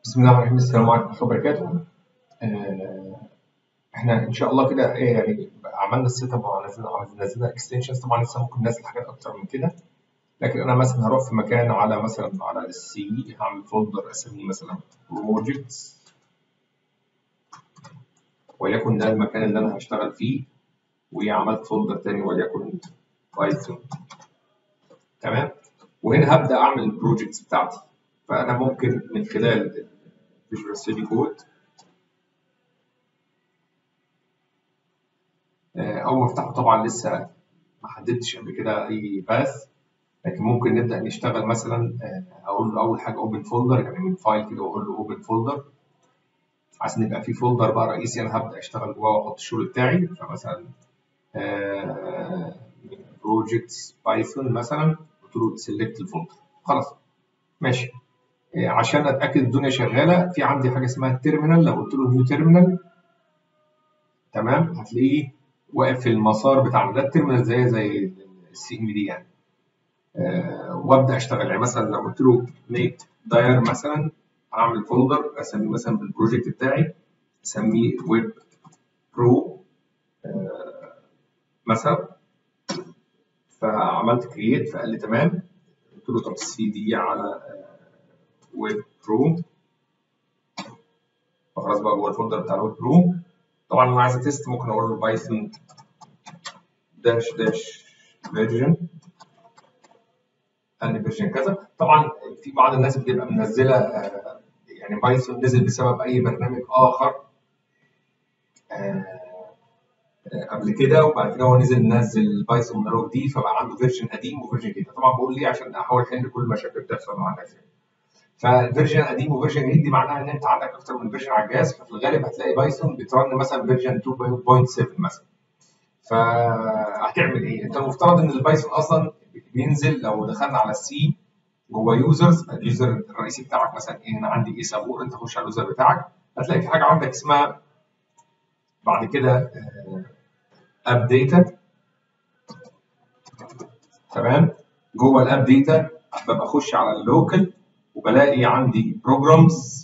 بسم الله الرحمن الرحيم السلام عليكم ورحمة الله وبركاته آه، احنا ان شاء الله كده ايه يعني عملنا السيت اب ونزلنا نزلنا اكستنشنز طبعا لسه ممكن ننزل حاجات اكتر من كده لكن انا مثلا هروح في مكان على مثلا على السي هعمل فولدر اسميه مثلا بروجكتس وليكن ده المكان اللي انا هشتغل فيه وعملت فولدر تاني وليكن بايثون تمام وهنا هبدا اعمل البروجكتس بتاعتي فانا ممكن من خلال فيجوال ستوديو كود اول ما افتحه طبعا لسه ما حددتش قبل كده اي باث لكن ممكن نبدا نشتغل مثلا اقول له اول حاجه اوبن فولدر يعني من فايل كده واقول له اوبن فولدر عشان يبقى في فولدر بقى رئيسي انا هبدا اشتغل جواه واحط الشغل بتاعي فمثلا بروجكتس بايثون مثلا قلت له سيلكت الفولدر خلاص ماشي عشان اتاكد الدنيا شغاله في عندي حاجه اسمها التيرمينال لو قلت له نيو تيرمينال تمام هتلاقيه واقف في المسار بتاعنا ده التيرمينال زي زي السي ام دي يعني أه وابدا اشتغل يعني مثلا لو قلت له ميك داير مثلا اعمل فولدر اسميه مثلا بالبروجكت بتاعي اسميه ويب برو أه مثلا فعملت كرييت فقال لي تمام قلت له طب سي دي على ويب برو فخلاص بقى جوه الفولدر بتاع الويب برو طبعا انا عايز اتست ممكن اقول له بايثون داش داش فيرجن قال لي فيرجن كذا طبعا في بعض الناس بتبقى منزله يعني بايثون نزل بسبب اي برنامج اخر قبل كده وبعد كده هو نزل نزل بايثون من جديد فبقى عنده فيرجن قديم وفيرجن جديد طبعا بقول ليه عشان احاول احل كل المشاكل اللي بتحصل مع الناس يعني فالفيرجن قديم وفيرجن جديد دي معناها ان انت عندك اكتر من فيرجن على الجهاز ففي الغالب هتلاقي بايثون بترن مثلا فيرجن 2.7 مثلا فهتعمل ايه؟ انت المفترض ان البايثون اصلا بينزل لو دخلنا على السي جوه يوزرز اليوزر الرئيسي بتاعك مثلا ايه انا عندي ايه سابور انت خش على اليوزر بتاعك هتلاقي في حاجه عندك اسمها بعد كده اب داتا تمام جوه الاب داتا ببقى اخش على اللوكل وبلاقي عندي بروجرامز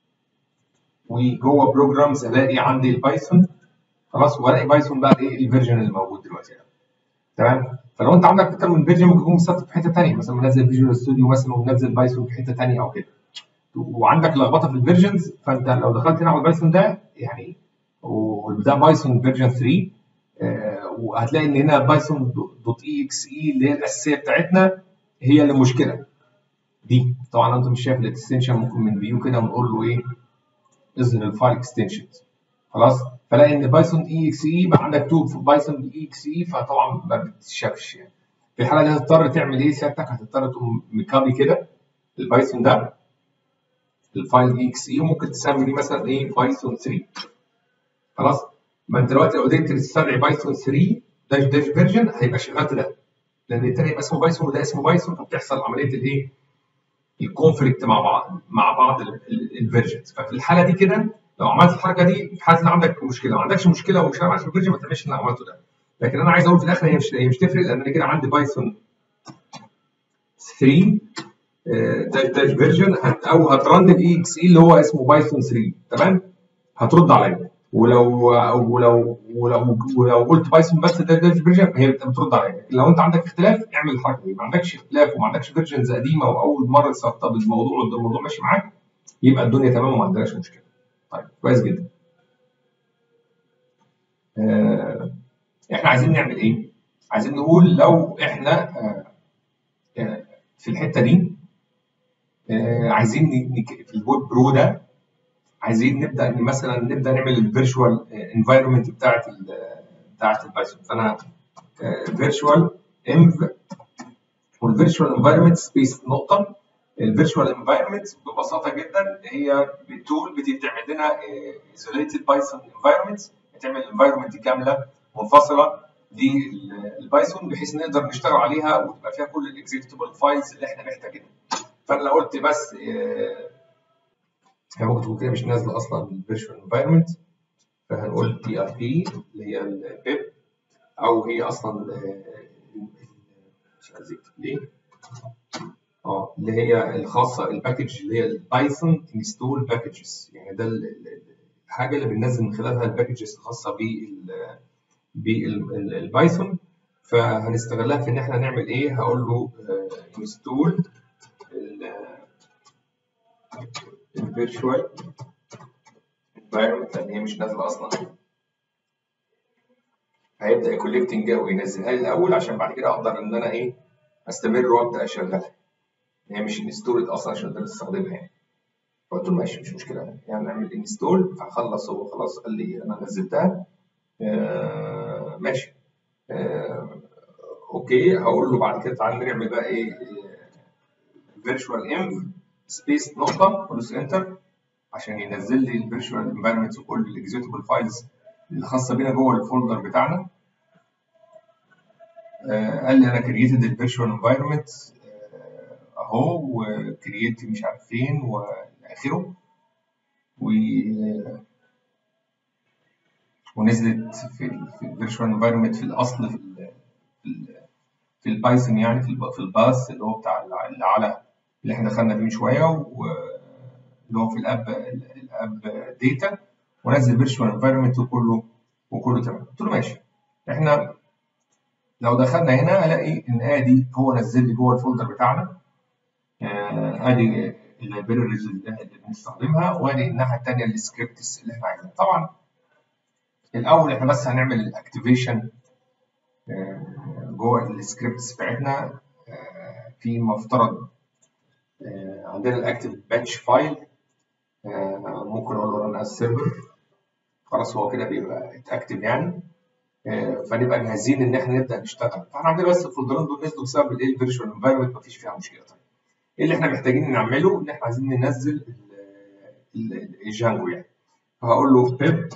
وجوه بروجرامز الاقي عندي البايثون خلاص والاقي بايثون بقى ايه الفيرجن اللي موجود دلوقتي يعني. تمام فلو انت عندك اكتر من فيرجن ممكن يكون مسطب في حته ثانيه مثلا منزل فيجوال ستوديو مثلا ومنزل بايثون في حته ثانيه او كده وعندك لخبطه في الفيرجنز فانت لو دخلت هنا على البايثون ده يعني وده بايثون فيرجن 3 آه وهتلاقي ان هنا بايثون دوت اي اكس اي اللي هي الاساسيه بتاعتنا هي اللي مشكله دي طبعا انت مش شايف الاكستنشن ممكن من فيو كده ونقول له ايه اظهر الفايل اكستنشنز خلاص فلاقي ان بايثون اي اكس اي بقى عندك تو في بايثون اي اكس اي فطبعا ما بتتشافش يعني في الحاله دي هتضطر تعمل ايه سيادتك هتضطر تقوم مكابي كده البايثون ده الفايل اي اكس اي وممكن تسمي دي مثلا ايه بايثون 3 خلاص ما انت دلوقتي لو قدرت تستدعي بايثون 3 داش داش فيرجن هيبقى شغال ده لان التاني يبقى اسمه بايثون وده اسمه بايثون فبتحصل عمليه الايه الكونفليكت مع بعض مع بعض الفيرجنز ففي الحاله دي كده لو عملت الحركه دي في حاله ان عندك مشكله ما عندكش مشكله ومش معاك في الفيرجن ما تعملش اللي انا عملته ده لكن انا عايز اقول في الاخر هي مش هي مش تفرق لان انا كده عندي بايثون 3 داش داش فيرجن او هترن الاي اكس اي اللي هو اسمه بايثون 3 تمام هترد عليا ولو ولو ولو ولو قلت بايثون بس ده ده فيرجن هي بترد عليك لو انت عندك اختلاف اعمل الحركه دي ما عندكش اختلاف وما عندكش فيرجنز قديمه واول مره تسطب الموضوع وانت الموضوع ماشي معاك يبقى الدنيا تمام وما عندناش مشكله طيب كويس جدا آه احنا عايزين نعمل ايه عايزين نقول لو احنا آه آه في الحته دي آه عايزين في الويب برو ده عايزين نبدا ان مثلا نبدا نعمل الفيرتشوال انفايرمنت بتاعت بتاعت البايثون فانا فيرتشوال انف والفيرتشوال انفايرمنت سبيس نقطه الفيرتشوال انفايرمنت ببساطه جدا هي تول بتعمل لنا ايزوليتد بايثون انفايرمنت بتعمل انفايرمنت كامله منفصله دي البايثون بحيث نقدر نشتغل عليها وتبقى فيها كل الاكزيكتبل فايلز اللي احنا محتاجينها فانا لو قلت بس هي ممكن تكون كده مش نازله اصلا الفيرتشوال انفايرمنت فهنقول بي ار بي اللي هي البيب او هي اصلا مش عايز اكتب ليه اه اللي هي الخاصه الباكج اللي هي البايثون انستول باكجز يعني ده ال- ال- الحاجه اللي بننزل من خلالها الباكجز الخاصه بال بالبايثون فهنستغلها في ان احنا نعمل ايه هقول له انستول الفيرتشوال environment لان هي مش نازله اصلا هيبدا يكولكتنج وينزلها لي الاول عشان بعد كده اقدر ان انا ايه استمر وابدا اشغلها هي مش انستولد اصلا عشان اقدر استخدمها يعني فقلت له ماشي مش مشكله يعني نعمل انستول فخلص هو خلاص قال لي انا نزلتها آه ماشي آه اوكي هقول له بعد كده تعالى نعمل بقى ايه فيرتشوال ام سبيس نقطه ودوس انتر عشان ينزل لي الفيرتشوال انفايرمنتس وكل الاكزيكتبل فايلز اللي خاصه بينا جوه الفولدر بتاعنا آه قال لي انا كرييتد الفيرتشوال انفايرمنت اهو وكرييت مش عارف فين والى اخره و ونزلت في ال في الفيرتشوال انفايرمنت في الاصل في ال في, ال في البايثون يعني في الب- في الباث اللي هو بتاع الع- اللي على اللي احنا دخلنا فيه من شويه واللي هو في الاب الاب داتا ونزل فيرتشوال انفايرمنت وكله وكله تمام قلت له ماشي احنا لو دخلنا هنا الاقي ان ادي هو نزل لي جوه الفولدر بتاعنا آه، ادي اللايبريز اللي اللي بنستخدمها وادي الناحيه الثانيه السكريبتس اللي احنا عايزينها طبعا الاول احنا بس هنعمل الاكتيفيشن جوه السكريبتس بتاعتنا آه، في مفترض آه، عندنا الاكتيف باتش فايل ممكن اقول له رن از سيرفر خلاص هو كده بيبقى اتاكتف يعني آه، فنبقى جاهزين ان احنا نبدا نشتغل فاحنا عندنا بس الفولدرين دول نزلوا بسبب الايه الفيرتشوال انفايرمنت مفيش فيها مشكله طيب ايه اللي احنا محتاجين نعمله ان احنا عايزين ننزل ال- ال- الجانجو يعني فهقول له بيب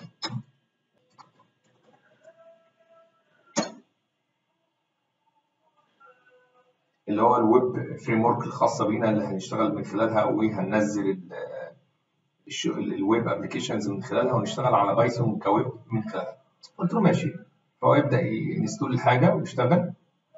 اللي هو الويب فريم ورك الخاصه بينا اللي هنشتغل من خلالها وهننزل ال- الش- الويب ابلكيشنز من خلالها ونشتغل على بايثون كويب من خلالها قلت له ماشي فهو يبدا ينستول الحاجه ويشتغل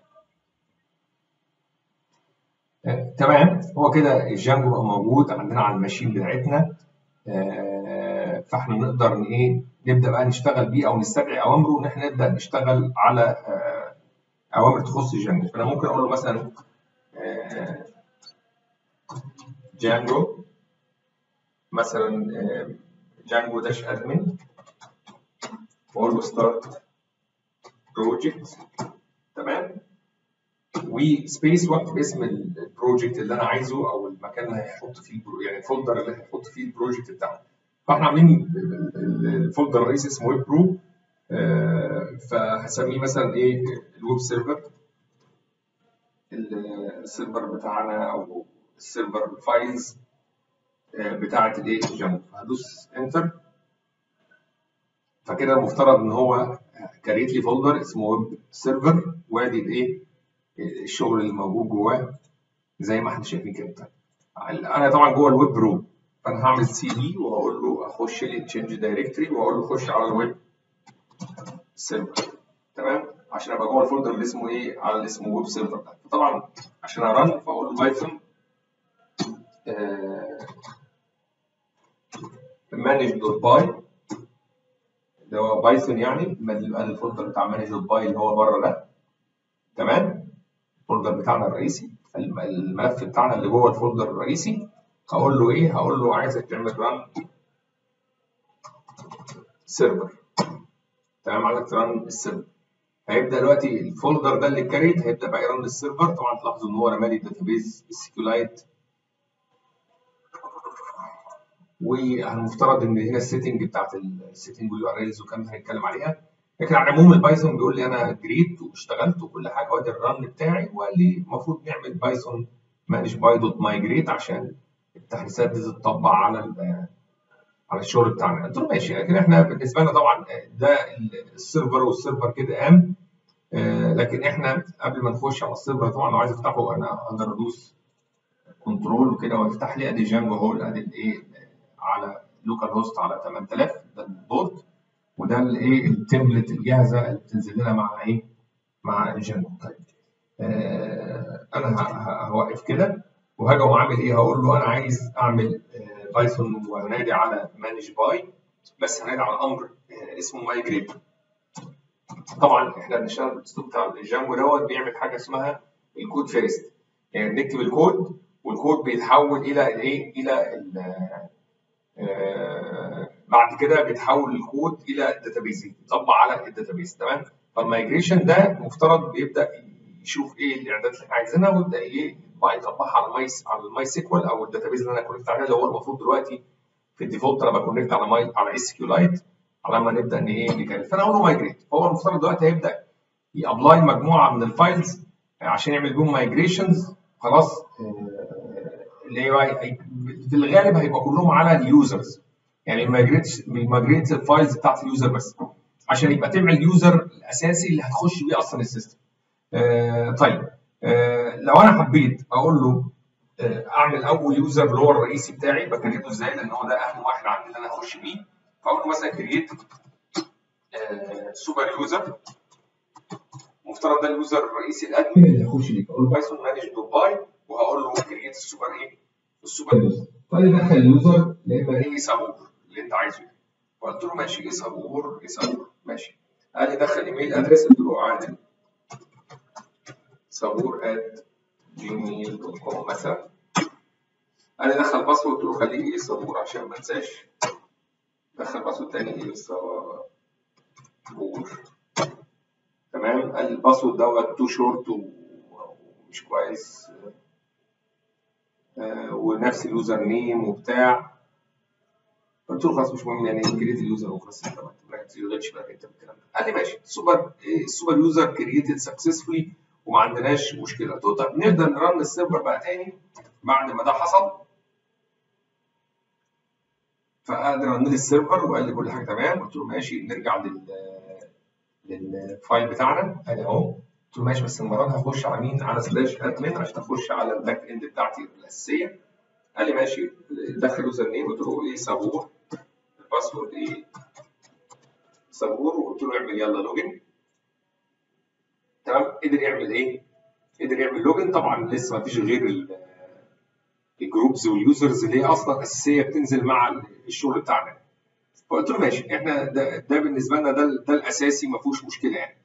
آه، تمام هو كده الجانجو بقى موجود عندنا على الماشين بتاعتنا آه، فاحنا نقدر ان ايه نبدا بقى نشتغل بيه او نستدعي اوامره ان احنا نبدا نشتغل على آه، اوامر تخص جانجو فانا ممكن اقول له مثلا آه، جانجو مثلا آه، جانجو داش ادمن واقول له ستارت بروجكت تمام وسبيس واكتب اسم البروجكت اللي انا عايزه او المكان اللي هيحط فيه البرو- يعني الفولدر اللي هيحط فيه البروجكت بتاعه فاحنا عاملين ال- ال- الفولدر الرئيسي اسمه ويب برو آه، فهسميه مثلا ايه الويب سيرفر ال- السيرفر بتاعنا او السيرفر فايلز بتاعه الايه الجنب هدوس انتر فكده المفترض ان هو كريت لي فولدر اسمه ويب سيرفر وادي الايه الشغل اللي موجود جواه زي ما احنا شايفين كده طيب. انا طبعا جوه الويب برو فانا هعمل سي دي واقول له اخش لي تشينج دايركتوري واقول له خش على الويب سيرفر تمام عشان ابقى جوه الفولدر اللي اسمه ايه على اللي اسمه ويب سيرفر ده فطبعا عشان ارن فاقول له بايثون مانج دوت باي اللي هو بايثون يعني يبقى الفولدر بتاع مانج دوت باي اللي هو بره ده تمام الفولدر بتاعنا الرئيسي الم- الملف بتاعنا اللي جوه الفولدر الرئيسي هقول له ايه هقول له عايزك تعمل ران سيرفر تمام عايزك تران السيرفر هيبدا دلوقتي الفولدر ده اللي كاريت هيبدا بقى يرن السيرفر طبعا تلاحظوا ان هو رمالي الداتابيز السيكولايت والمفترض ان هنا السيتنج بتاعت السيتنج واليو ار الز وكان هنتكلم عليها لكن على العموم البايثون بيقول لي انا جريت واشتغلت وكل حاجه وادي الرن بتاعي وقال لي المفروض نعمل بايثون مانج باي دوت مايجريت عشان التحديثات دي تطبق على ال- على الشغل بتاعنا قلت له ماشي لكن احنا بالنسبه لنا طبعا ده السيرفر والسيرفر كده قام آه، لكن احنا قبل ما نخش على السيرفر طبعا لو عايز افتحه انا اقدر ادوس كنترول وكده وافتح لي ادي جانجو هول ادي الايه على لوكال هوست على 8000 ده البورد وده الايه التمبلت الجاهزه اللي بتنزل لنا مع ايه مع الجانجو طيب آه انا ه- ه- هوقف كده وهاجي اقوم عامل ايه؟ هقول له انا عايز اعمل بايثون وهنادي على مانج باي بس هنادي على امر اسمه مايجريت طبعا احنا بنشتغل بالاسلوب بتاع الجانجو دوت بيعمل حاجه اسمها الكود فيرست يعني بنكتب الكود والكود بيتحول الى الايه؟ الى آه بعد كده بيتحول الكود الى داتابيز يطبق على الداتابيز تمام؟ فالمايجريشن ده مفترض بيبدا يشوف ايه الاعدادات اللي احنا عايزينها ويبدا ايه بقى يطبقها على الماي على الماي سيكوال او الداتابيز اللي انا كونكت عليها اللي هو المفروض دلوقتي في الديفولت انا بكونكت على ماي على اس كيو لايت على ما نبدا ان ايه نكلم فانا اقول له مايجريت فهو المفترض دلوقتي هيبدا يابلاي مجموعه من الفايلز عشان يعمل بيهم مايجريشنز خلاص اللي هي في الغالب هيبقى كلهم على اليوزرز يعني المايجريت بيمايجريت الفايلز بتاعت اليوزر بس عشان يبقى تعمل اليوزر الاساسي اللي هتخش بيه اصلا السيستم آه طيب آه لو انا حبيت اقول له آه اعمل اول يوزر اللي هو الرئيسي بتاعي بكريته ازاي لان هو ده اهم واحد عندي اللي انا هخش بيه فاقول له مثلا كرييت سوبر يوزر مفترض ده اليوزر الرئيسي الادمن اللي هخش بيه فاقول له بايثون مانج دوت باي وهقول له كرييت السوبر ايه السوبر يوزر فيدخل اليوزر يا اما ايه صابور اللي انت عايزه فقلت له ماشي ايه صابور ايه صابور ماشي قال لي دخل ايميل ادرس قلت له عادل صابور at gmail.com مثلا قال لي دخل باسورد قلت له خليه ايه صابور عشان ما انساش دخل باسورد تاني ايه صابور تمام قال لي الباسورد دوت تو شورت ومش كويس آه ونفس اليوزر نيم وبتاع قلت له خلاص مش مهم يعني كريت اليوزر وخلاص انت ما تشغلش بقى انت بالكلام ده قال لي ماشي السوبر السوبر يوزر كريتد سكسسفولي وما عندناش مشكله قلت له طب نقدر نرن السيرفر بقى تاني بعد ما ده حصل فقدر رن لي السيرفر وقال لي كل حاجه تمام قلت له ماشي نرجع لل للفايل بتاعنا ادي اهو قلت له ماشي بس المره دي هخش على مين؟ على سلاش ادمن عشان اخش على الباك اند بتاعتي الاساسيه قال لي ماشي دخل يوزر نيم قلت له ايه صابور الباسورد ايه صابور وقلت له اعمل يلا لوجن تمام قدر يعمل ايه؟ قدر يعمل لوجن طبعا لسه ما فيش غير الجروبز واليوزرز اللي هي اصلا اساسيه بتنزل مع الشغل بتاعنا فقلت له ماشي احنا ده, ده بالنسبه لنا ده, ده الاساسي ما فيهوش مشكله يعني